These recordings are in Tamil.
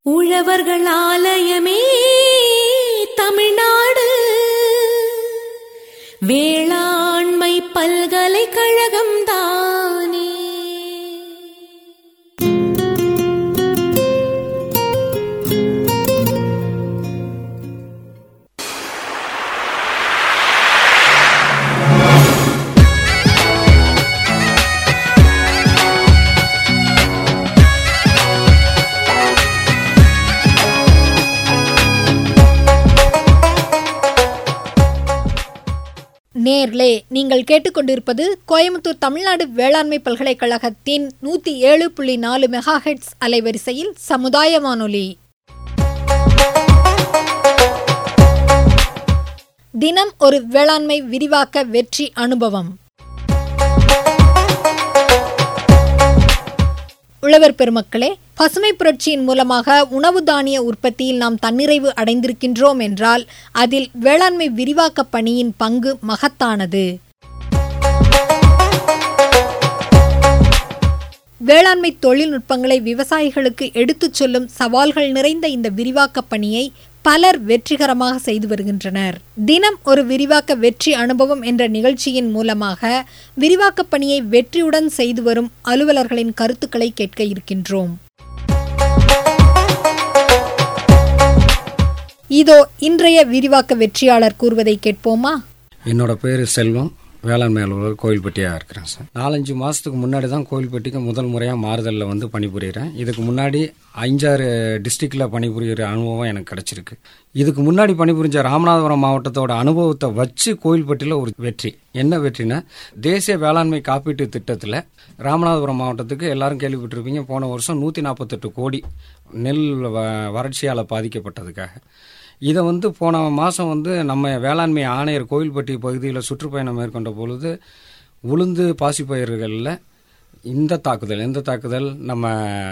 உழவர்கள் ஆலயமே தமிழ்நாடு வேளாண்மை பல்கலைக்கழகம் தானே நேர்லே நீங்கள் கேட்டுக்கொண்டிருப்பது கோயம்புத்தூர் தமிழ்நாடு வேளாண்மை பல்கலைக்கழகத்தின் நூற்றி ஏழு புள்ளி நாலு மெகாஹெட்ஸ் அலைவரிசையில் சமுதாய வானொலி தினம் ஒரு வேளாண்மை விரிவாக்க வெற்றி அனுபவம் உழவர் பெருமக்களே பசுமை புரட்சியின் மூலமாக உணவு தானிய உற்பத்தியில் நாம் தன்னிறைவு அடைந்திருக்கின்றோம் என்றால் அதில் வேளாண்மை விரிவாக்க பணியின் பங்கு மகத்தானது வேளாண்மை தொழில்நுட்பங்களை விவசாயிகளுக்கு எடுத்துச் சொல்லும் சவால்கள் நிறைந்த இந்த விரிவாக்க பணியை பலர் வெற்றிகரமாக செய்து வருகின்றனர் தினம் ஒரு விரிவாக்க வெற்றி அனுபவம் என்ற நிகழ்ச்சியின் மூலமாக விரிவாக்க பணியை வெற்றியுடன் செய்து வரும் அலுவலர்களின் கருத்துக்களை கேட்க இருக்கின்றோம் இதோ இன்றைய விரிவாக்க வெற்றியாளர் கூறுவதை கேட்போமா என்னோட பேர் செல்வம் வேளாண்மை அலுவலர் கோயில்பட்டியாக இருக்கிறேன் சார் நாலஞ்சு மாதத்துக்கு முன்னாடி தான் கோயில்பட்டிக்கு முதல் முறையாக மாறுதலில் வந்து பணிபுரிகிறேன் இதுக்கு முன்னாடி அஞ்சாறு டிஸ்ட்ரிக்டில் பணிபுரிகிற அனுபவம் எனக்கு கிடச்சிருக்கு இதுக்கு முன்னாடி பணிபுரிஞ்ச ராமநாதபுரம் மாவட்டத்தோட அனுபவத்தை வச்சு கோயில்பட்டியில் ஒரு வெற்றி என்ன வெற்றினா தேசிய வேளாண்மை காப்பீட்டு திட்டத்தில் ராமநாதபுரம் மாவட்டத்துக்கு எல்லாரும் கேள்விப்பட்டிருப்பீங்க போன வருஷம் நூற்றி நாற்பத்தெட்டு கோடி நெல் வ வறட்சியால் பாதிக்கப்பட்டதுக்காக இதை வந்து போன மாதம் வந்து நம்ம வேளாண்மை ஆணையர் கோயில்பட்டி பகுதியில் சுற்றுப்பயணம் மேற்கொண்ட பொழுது உளுந்து பாசிப்பயிர்களில் இந்த தாக்குதல் எந்த தாக்குதல் நம்ம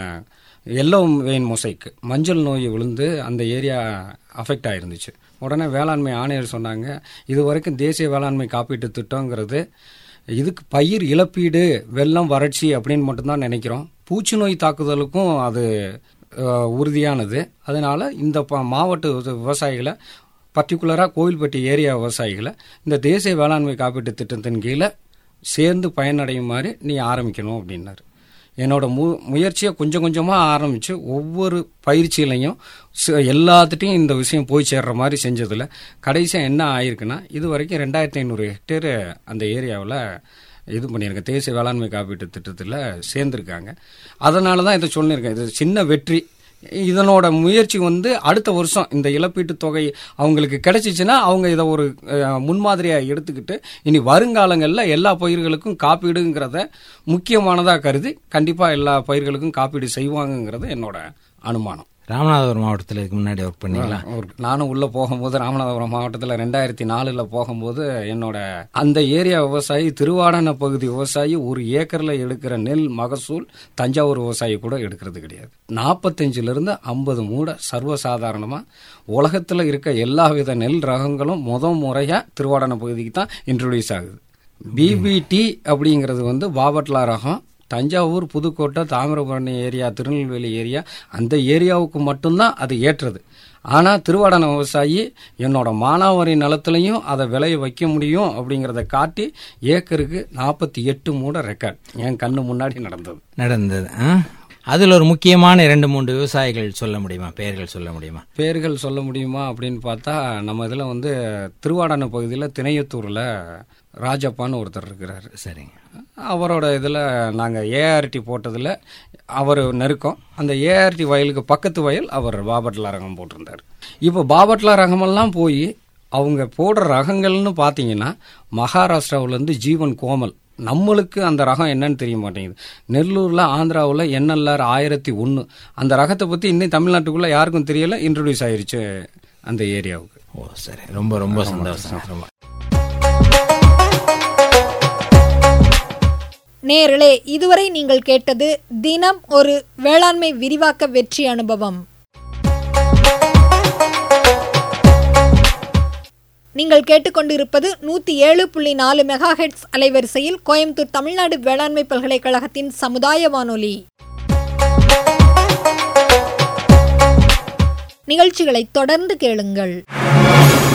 எல்லோ வெயின் மொசைக்கு மஞ்சள் நோய் விழுந்து அந்த ஏரியா அஃபெக்ட் ஆயிருந்துச்சு உடனே வேளாண்மை ஆணையர் சொன்னாங்க இது வரைக்கும் தேசிய வேளாண்மை காப்பீட்டு திட்டங்கிறது இதுக்கு பயிர் இழப்பீடு வெள்ளம் வறட்சி அப்படின்னு மட்டும்தான் நினைக்கிறோம் பூச்சி நோய் தாக்குதலுக்கும் அது அஹ், உறுதியானது அதனால இந்த ப- மாவட்ட விவ- விவசாயிகளை பர்டிகுலராக கோவில்பட்டி ஏரியா விவசாயிகளை இந்த தேசிய வேளாண்மை காப்பீட்டு திட்டத்தின் கீழே சேர்ந்து பயனடையும் மாதிரி நீ ஆரம்பிக்கணும் அப்படின்னாரு என்னோட மு முயற்சியை கொஞ்சம் கொஞ்சமாக ஆரம்பித்து ஒவ்வொரு பயிற்சியிலையும் ச- எல்லாத்துட்டையும் இந்த விஷயம் போய் சேர்ற மாதிரி செஞ்சதில் கடைசியாக என்ன ஆயிருக்குன்னா இது வரைக்கும் ரெண்டாயிரத்தி ஐநூறு ஹெக்டேர் அந்த ஏரியாவில் இது பண்ணியிருக்கேன் தேசிய வேளாண்மை காப்பீட்டு திட்டத்தில் சேர்ந்துருக்காங்க அதனால தான் இதை சொல்லியிருக்கேன் இது சின்ன வெற்றி இதனோட முயற்சி வந்து அடுத்த வருஷம் இந்த இழப்பீட்டு தொகை அவங்களுக்கு கிடைச்சிச்சுன்னா அவங்க இதை ஒரு அஹ், முன்மாதிரியாக எடுத்துக்கிட்டு இனி வருங்காலங்களில் எல்லா பயிர்களுக்கும் காப்பீடுங்கிறத முக்கியமானதாக கருதி கண்டிப்பாக எல்லா பயிர்களுக்கும் காப்பீடு செய்வாங்கங்கிறது என்னோட அனுமானம் ராமநாதபுரம் மாவட்டத்தில் இதுக்கு முன்னாடி ஒர்க் பண்ணீங்களா ஒரு- நானும் உள்ள போகும்போது ராமநாதபுரம் மாவட்டத்தில் ரெண்டாயிரத்தி நாலுல போகும்போது என்னோட அந்த ஏரியா விவசாயி திருவாடன பகுதி விவசாயி ஒரு ஏக்கர்ல எடுக்கிற நெல் மகசூல் தஞ்சாவூர் விவசாயி கூட எடுக்கிறது கிடையாது நாற்பத்தஞ்சுல இருந்து ஐம்பது மூட சர்வசாதாரணமா உலகத்துல இருக்க எல்லா வித நெல் ரகங்களும் முத முறையா திருவாடன பகுதிக்கு தான் இன்ட்ரடியூஸ் ஆகுது பிபிடி அப்படிங்கிறது வந்து பாபட்லா ரகம் தஞ்சாவூர் புதுக்கோட்டை தாமிரபரணி ஏரியா திருநெல்வேலி ஏரியா அந்த ஏரியாவுக்கு மட்டும்தான் அது ஏற்றது ஆனால் திருவாடன விவசாயி என்னோட மானாவாரி நிலத்துலையும் அதை விளைய வைக்க முடியும் அப்படிங்கிறத காட்டி ஏக்கருக்கு நாற்பத்தி எட்டு மூட ரெக்கார்ட் என் கண்ணு முன்னாடி நடந்தது நடந்தது ஆ? அதுல ஒரு முக்கியமான இரண்டு மூன்று விவசாயிகள் சொல்ல முடியுமா பெயர்கள் சொல்ல முடியுமா பேர்கள் சொல்ல முடியுமா அப்படின்னு பார்த்தா நம்ம இதில் வந்து திருவாடன பகுதியில் திணையத்தூரில் ராஜப்பான்னு ஒருத்தர் இருக்கிறாரு சரிங்க அவரோட இதில் நாங்கள் ஏஆர்டி போட்டதில் அவர் நெருக்கம் அந்த ஏஆர்டி வயலுக்கு பக்கத்து வயல் அவர் பாபட்லா ரகம் போட்டிருந்தார் இப்போ பாபட்லா ரகமெல்லாம் போய் அவங்க போடுற ரகங்கள்னு பார்த்தீங்கன்னா மகாராஷ்டிராவுலேருந்து ஜீவன் கோமல் நம்மளுக்கு அந்த ரகம் என்னன்னு தெரிய மாட்டேங்குது நெல்லூரில் ஆந்திராவில் என்எல்ஆர் ஆயிரத்தி ஒன்று அந்த ரகத்தை பற்றி இன்னும் தமிழ்நாட்டுக்குள்ளே யாருக்கும் தெரியல இன்ட்ரடியூஸ் ஆயிருச்சு அந்த ஏரியாவுக்கு ஓ சரி ரொம்ப ரொம்ப சந்தோஷம் ரொம்ப நேர்களே இதுவரை நீங்கள் கேட்டது தினம் ஒரு வேளாண்மை விரிவாக்க வெற்றி அனுபவம் நீங்கள் கேட்டுக்கொண்டிருப்பது நூற்றி ஏழு புள்ளி நாலு மெகாஹெட்ஸ் அலைவரிசையில் கோயம்புத்தூர் தமிழ்நாடு வேளாண்மை பல்கலைக்கழகத்தின் சமுதாய வானொலி நிகழ்ச்சிகளை தொடர்ந்து கேளுங்கள்